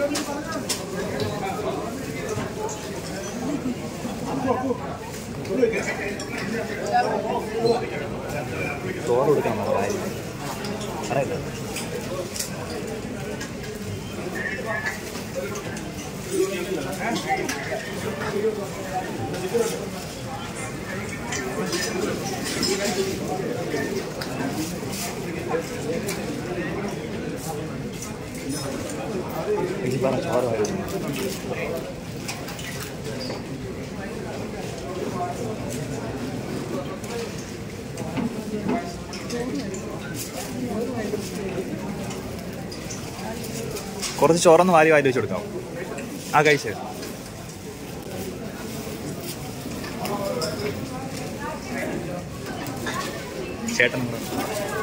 ചോറ് കൊടുക്കാൻ കാര്യം അറിയില്ല എനിക്ക് പറഞ്ഞ ചോറ് വരുന്നു കുറച്ച് ചോറൊന്ന് വാരി വാരി വെച്ച് കൊടുക്കാം ആ കഴിച്ചത് ചേട്ടൻ